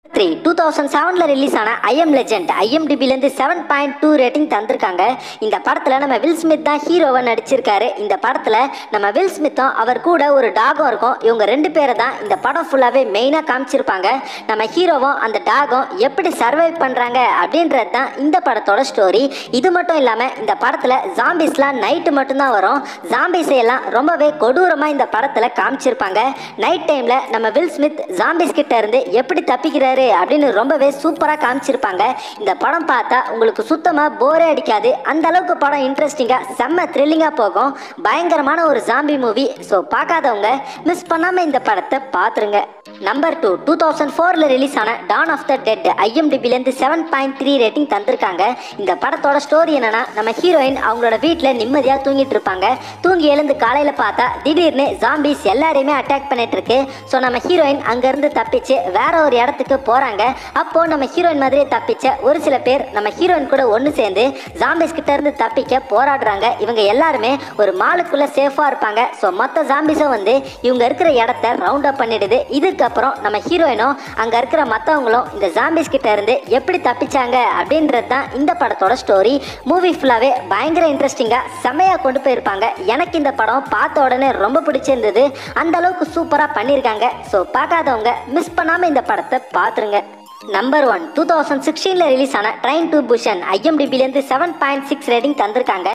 three two thousand செவனில் release ஆன I am legend ஐஎம்டிபிலேருந்து செவன் பாயிண்ட் டூ ரேட்டிங் தந்திருக்காங்க இந்த படத்தில் நம்ம வில் ஸ்மித் தான் ஹீரோவை நடிச்சிருக்காரு இந்த படத்தில் நம்ம வில் ஸ்மித்தும் அவர் கூட ஒரு டாகும் இருக்கும் இவங்க ரெண்டு பேரை தான் இந்த படம் ஃபுல்லாகவே மெயினாக காமிச்சிருப்பாங்க நம்ம ஹீரோவும் அந்த டாகும் எப்படி சர்வைவ் பண்ணுறாங்க அப்படின்றது தான் இந்த படத்தோட ஸ்டோரி இது மட்டும் இல்லாமல் இந்த படத்தில் ஜாம்பிஸ்லாம் நைட்டு மட்டும்தான் வரும் ஜாம்பிஸை எல்லாம் ரொம்பவே கொடூரமாக இந்த படத்தில் காமிச்சிருப்பாங்க நைட் டைமில் நம்ம வில் ஸ்மித் ஜாம்பிஸ் கிட்ட இருந்து எப்படி தப்பிக்கிறாரு அப்படின்னு ரொம்பவே சூப்பராக காமிச்சிருப்பாங்க இந்த படம் பார்த்தா உங்களுக்கு சுத்தமாக போரே அடிக்காது அந்த அளவுக்கு படம் இன்ட்ரெஸ்டிங்காக செம்ம த்ரில்லிங்காக போகும் பயங்கரமான ஒரு ஜாம்பி மூவி ஸோ பார்க்காதவங்க மிஸ் பண்ணாமல் இந்த படத்தை பார்த்துருங்க நம்பர் டூ டூ தௌசண்ட் ஃபோரில் ரிலீஸ் ஆன டான் ஆஃப் த டெட் ஐஎம்டிபிலேருந்து செவன் பாயிண்ட் த்ரீ ரேட்டிங் தந்திருக்காங்க இந்த படத்தோட ஸ்டோரி என்னன்னா நம்ம ஹீரோயின் அவங்களோட வீட்டில் நிம்மதியாக தூங்கிட்டு இருப்பாங்க தூங்கி எழுந்து காலையில் பார்த்தா திடீர்னு ஜாம்பிஸ் எல்லாரையுமே அட்டாக் பண்ணிட்டு இருக்கு ஸோ நம்ம ஹீரோயின் அங்கேருந்து தப்பிச்சு வேற ஒரு இடத்துக்கு போகிறாங்க அப்போ நம்ம ஹீரோயின் மாதிரியே தப்பிச்ச ஒரு சில பேர் நம்ம ஹீரோயின் கூட ஒன்று சேர்ந்து ஜாம்பிஸ் கிட்ட இருந்து தப்பிக்க போராடுறாங்க இவங்க எல்லாருமே ஒரு மாலுக்குள்ள சேஃபாக இருப்பாங்க ஸோ மொத்த ஜாம்பிஸும் வந்து இவங்க இருக்கிற இடத்த ரவுண்ட் அப் பண்ணிடுது இதுக்கப்புறம் நம்ம ஹீரோயினும் அங்கே இருக்கிற மற்றவங்களும் இந்த ஜாம்பிஸ் கிட்ட இருந்து எப்படி தப்பிச்சாங்க அப்படின்றது தான் இந்த படத்தோட ஸ்டோரி மூவி ஃபுல்லாகவே பயங்கர இன்ட்ரெஸ்டிங்காக செம்மையாக கொண்டு போயிருப்பாங்க எனக்கு இந்த படம் பார்த்த உடனே ரொம்ப பிடிச்சிருந்தது அந்த அளவுக்கு சூப்பராக பண்ணியிருக்காங்க ஸோ பார்க்காதவங்க மிஸ் பண்ணாமல் இந்த படத்தை பார்த்துருங்க நம்பர் ஒன் டூ தௌசண்ட் சிக்ஸ்டீனில் ரிலீஸ் ஆன ட்ரைன் டு புஷன் ஐஎம்டிபிலேருந்து செவன் பாயிண்ட் சிக்ஸ் ரேட்டிங் தந்திருக்காங்க